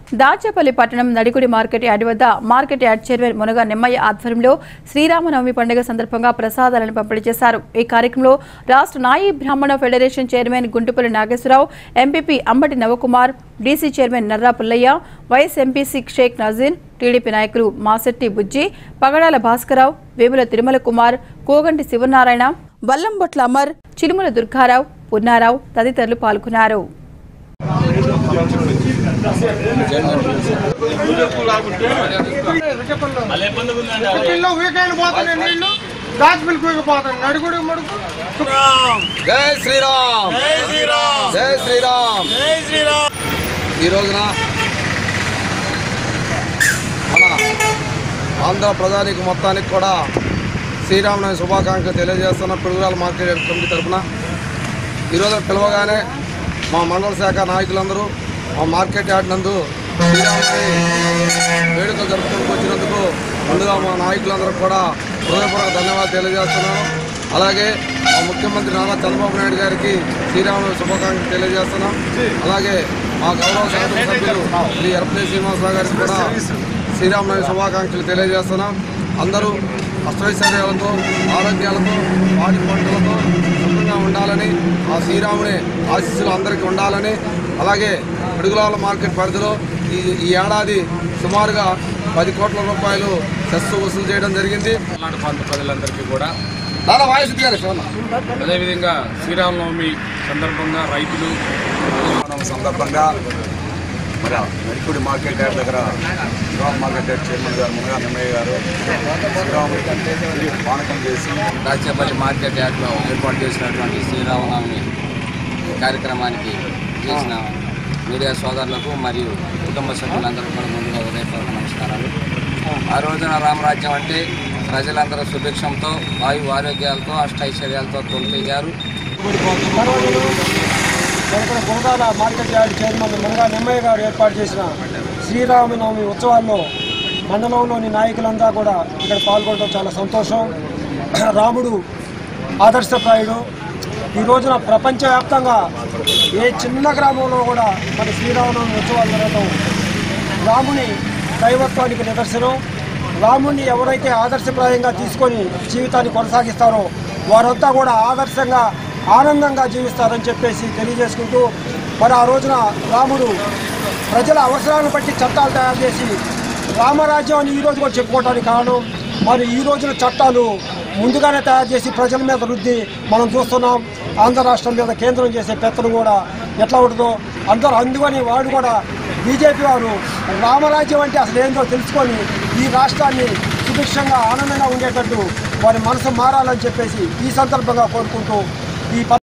దాచేపల్లి పట్టణం Nadigudi market yard వద్ద market yard chairman Munaga Nimmaiah ఆధ్వర్యంలో శ్రీరామనవమి పండుగ సందర్భంగా ప్రసాదాలను పంపిణీ చేశారు ఈ కార్యక్రమంలో రాష్ట్ర నాయి బ్రాహ్మణ federation chairman Guntupalli Nageswararao MPP Ambati Navakumar DC chairman Narra Pullaiah YS MPC Sheikh Nazir TDP నాయకులు మాసెట్టి బుజ్జి పగడాల భాస్కరరావు వేముల తిరుమల కుమార్ కోగంటి శివనారాయణ వల్లంబొట్ల అమర్ చిలుముల దుర్గారావు పున్నారావు తదితరులు పాల్గొన్నారు నీళ్ళు వీకెండ్ పోతున్నాయి నీళ్ళు దాచిపిల్లి కూగిపోతాయి నడుగుడు మడుగు జై శ్రీరామ్ జై శ్రీరామ్ జై శ్రీరామ్ జై శ్రీరామ్ ఈ రోజున మన ఆంధ్ర ప్రజానికి మొత్తానికి కూడా శ్రీరామనవమి శుభాకాంక్షలు తెలియజేస్తున్న పిడుగురాల మార్కెట్ కమిటీ తరఫున ఈరోజు పిలవగానే మా మండల శాఖ నాయకులందరూ మా మార్కెట్ యార్డ్ నందు శ్రీరామనవమి వేడుకలు జరుపుకోవడానికి వచ్చినందుకు ముందుగా మా నాయకులందరూ కూడా హృదయపూర్వక ధన్యవాదాలు తెలియజేస్తున్నాను అలాగే మా ముఖ్యమంత్రి నారా చంద్రబాబు నాయుడు గారికి శ్రీరామనవమి శుభాకాంక్షలు తెలియజేస్తున్నాం అలాగే మా గౌరవ శాసన సభ్యులు శ్రీ ఎరపతి శ్రీనివాసరావు గారికి కూడా శ్రీరామనవమి శుభాకాంక్షలు తెలియజేస్తున్నాం అందరూ అష్టైశ్వర్యాలతో ఆరోగ్యాలతో వాటి పంటలతో సుఖంగా ఉండాలని ఆ శ్రీరాముని ఆశీస్సులు అందరికీ ఉండాలని అలాగే పిడుగులాల మార్కెట్ పరిధిలో ఈ ఈ ఏడాది సుమారుగా పది కోట్ల రూపాయలు సెస్ వసూలు చేయడం జరిగింది పల్నాడు ప్రాంత ప్రజలందరికీ కూడా దాదా వాయిస్ గారు ఫోన్ అదేవిధంగా శ్రీరామనవమి సందర్భంగా రైతులు మనం సందర్భంగా మరి నడిపూడి మార్కెట్ యార్డ్ దగ్గర శ్రీరామ్ మార్కెట్ యార్డ్ చైర్మన్ గారు మునగా నిమ్మయ్య గారు శ్రీరాముడి కంటే పానకం చేసి దాచేపల్లి మార్కెట్ యార్డ్లో ఏర్పాటు చేసినటువంటి శ్రీరామనవమి కార్యక్రమానికి చేసిన మీడియా సోదరులకు మరియు కుటుంబ సభ్యులందరూ కూడా ముందుగా ఉదయపూర్వక నమస్కారాలు ఆ రోజున రామరాజ్యం అంటే ప్రజలందరూ సుభిక్షంతో వాయు ఆరోగ్యాలతో అష్టైశ్వర్యాలతో తొలిగారు ఇక్కడ కొనగాల market yard chairman Munaga Nimmaiah గారు ఏర్పాటు చేసిన శ్రీరామనవమి ఉత్సవాల్లో మండలంలోని నాయకులంతా కూడా ఇక్కడ పాల్గొనడం చాలా సంతోషం రాముడు ఆదర్శప్రాయుడు ఈ రోజున ప్రపంచవ్యాప్తంగా ఏ చిన్న గ్రామంలో కూడా మన శ్రీరామనవమి ఉత్సవాలు జరగడం రాముని దైవత్వానికి నిదర్శనం రాముణ్ణి ఎవరైతే ఆదర్శప్రాయంగా తీసుకొని జీవితాన్ని కొనసాగిస్తారో వారంతా కూడా ఆదర్శంగా ఆనందంగా జీవిస్తారని చెప్పేసి తెలియజేసుకుంటూ మరి ఆ రోజున రాముడు ప్రజల అవసరాలను బట్టి చట్టాలు తయారు చేసి రామరాజ్యం అని ఈ రోజు కూడా చెప్పుకోవడానికి కారణం మరి ఈ రోజున చట్టాలు ముందుగానే తయారు చేసి ప్రజల మీద రుద్ది మనం చూస్తున్నాం ఆంధ్ర రాష్ట్రం మీద కేంద్రం చేసే పెత్తనం కూడా ఎట్లా ఉంటుందో అందరూ అందుకని వాడు కూడా బీజేపీ వారు రామరాజ్యం అంటే అసలు ఏందో తెలుసుకొని ఈ రాష్ట్రాన్ని సుభిక్షంగా ఆనందంగా ఉండేటట్టు వారి మనసు మారాలని చెప్పేసి ఈ సందర్భంగా కోరుకుంటూ ఈ